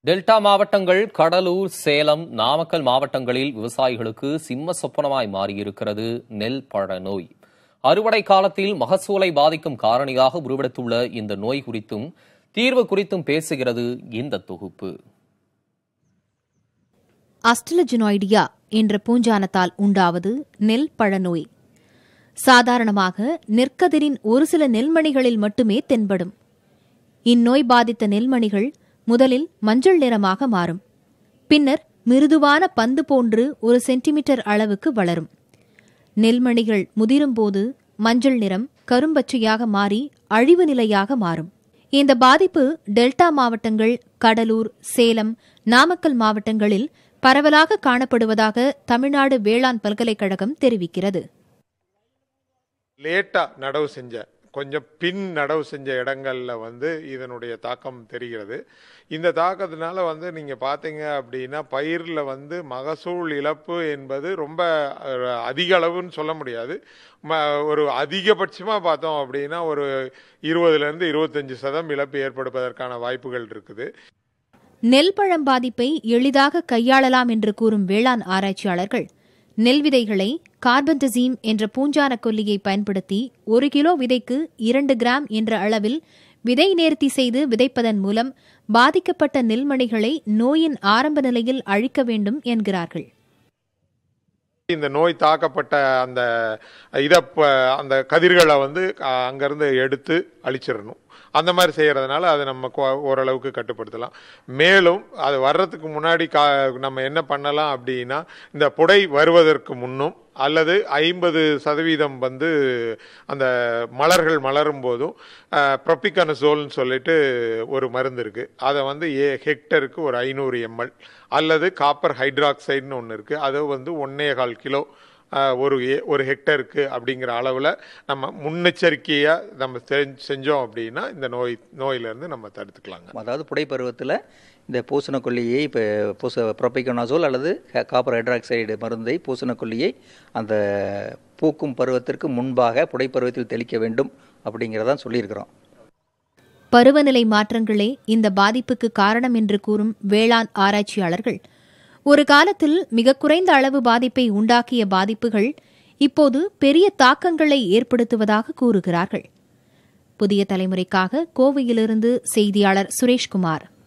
delta மாவட்டங்கள் கடலூர் சேலம் நாமக்கல் மாவட்டங்களில் விவசாயிகளுக்கு சிம்ம சொப்பனமாய் மாறியிருக்கிறது நெல் பழ நோய் அறுவடை காலத்தில் மகசூலை பாதிக்கும் காரணியாக உருவெடுத்துள்ள இந்த நோய் குறித்தும் தீர்வு குறித்தும் பேசுகிறது இந்த தொகுப்பு அஸ்டலஜினாய்டியா என்ற பூஞ்சானத்தால் உண்டாவது நெல் பழநோய் சாதாரணமாக நெற்கதிரின் ஒரு சில நெல்மணிகளில் மட்டுமே தென்படும் இந்நோய் பாதித்த நெல்மணிகள் முதலில் மஞ்சள் நிறமாக மாறும் பின்னர் மிருதுவான பந்து போன்று ஒரு சென்டிமீட்டர் அளவுக்கு வளரும் நெல்மணிகள் முதிரும்போது மஞ்சள் நிறம் கரும்பச்சையாக மாறி அழிவு நிலையாக மாறும் இந்த பாதிப்பு டெல்டா மாவட்டங்கள் கடலூர் சேலம் நாமக்கல் மாவட்டங்களில் பரவலாக காணப்படுவதாக தமிழ்நாடு வேளாண் பல்கலைக்கழகம் தெரிவிக்கிறது லேட்டா நடவு செஞ்ச கொஞ்சம் பின் நடவு செஞ்ச இடங்கள்ல வந்து இதனுடைய தாக்கம் தெரிகிறது இந்த தாக்கத்தினால வந்து நீங்க பாத்தீங்க அப்படின்னா பயிரில் வந்து மகசூல் இழப்பு என்பது ரொம்ப அஹ், அதிக அளவுன்னு சொல்ல முடியாது ம- ஒரு அதிகபட்சமாக பார்த்தோம் அப்படின்னா ஒரு இருபதுலேருந்து இருபத்தஞ்சு சதம் இழப்பு ஏற்படுவதற்கான வாய்ப்புகள் இருக்குது நெல் பழம் பாதிப்பை எளிதாக கையாளலாம் என்று கூறும் வேளாண் ஆராய்ச்சியாளர்கள் நெல் விதைகளை கார்பன்டசீம் என்ற பூஞ்சான கொல்லியை பயன்படுத்தி ஒரு கிலோ விதைக்கு இரண்டு கிராம் என்ற அளவில் விதை நேர்த்தி செய்து விதைப்பதன் மூலம் பாதிக்கப்பட்ட நெல்மணிகளை நோயின் ஆரம்ப நிலையில் அழிக்க வேண்டும் என்கிறார்கள் இந்த நோய் தாக்கப்பட்ட அந்த இதை அந்த கதிர்களை வந்து அஹ், அங்கிருந்து எடுத்து அழிச்சிடணும் அந்த மாதிரி செய்யறதுனால அதை நம்ம கொ- ஓரளவுக்கு கட்டுப்படுத்தலாம் மேலும் அது வர்றதுக்கு முன்னாடி கா நம்ம என்ன பண்ணலாம் அப்படின்னா இந்த புடை வருவதற்கு முன்னும் அல்லது ஐம்பது சதவீதம் வந்து அந்த மலர்கள் மலரும் போதும் ப்ரொபிகனசோல்னு சொல்லிட்டு ஒரு மருந்து இருக்கு அதை வந்து ஏ ஹெக்டருக்கு ஒரு ஐநூறு எம்எல் அல்லது காப்பர் ஹைட்ராக்சைடுன்னு ஒன்று இருக்கு அது வந்து ஒன்னே கால் கிலோ ஆஹ், ஒரு ஏ- ஒரு ஹெக்டருக்கு அப்படிங்கிற அளவில் நம்ம முன்னெச்சரிக்கையாக நம்ம செஞ்- செஞ்சோம் அப்படின்னா இந்த நோய் நோயிலிருந்து நம்ம தடுத்துக்கலாங்க அதாவது புடை பருவத்தில் இந்த பூசணக்கொல்லியை இப்போ பூச ப்ரோபிகோனாசோல் அல்லது ஹ- காப்பர் ஹைட்ராக்சைடு மருந்தை பூசணக்கொல்லியை அந்த பூக்கும் பருவத்திற்கு முன்பாக புடை பருவத்தில் தெளிக்க வேண்டும் அப்படிங்கிறதான் சொல்லியிருக்கிறோம் பருவநிலை மாற்றங்களே இந்த பாதிப்புக்கு காரணம் என்று கூறும் வேளாண் ஆராய்ச்சியாளர்கள் ஒரு காலத்தில் மிக குறைந்த அளவு பாதிப்பை உண்டாக்கிய பாதிப்புகள் இப்போது பெரிய தாக்கங்களை ஏற்படுத்துவதாக கூறுகிறார்கள் புதிய தலைமுறைக்காக கோவையிலிருந்து செய்தியாளர் சுரேஷ்குமார்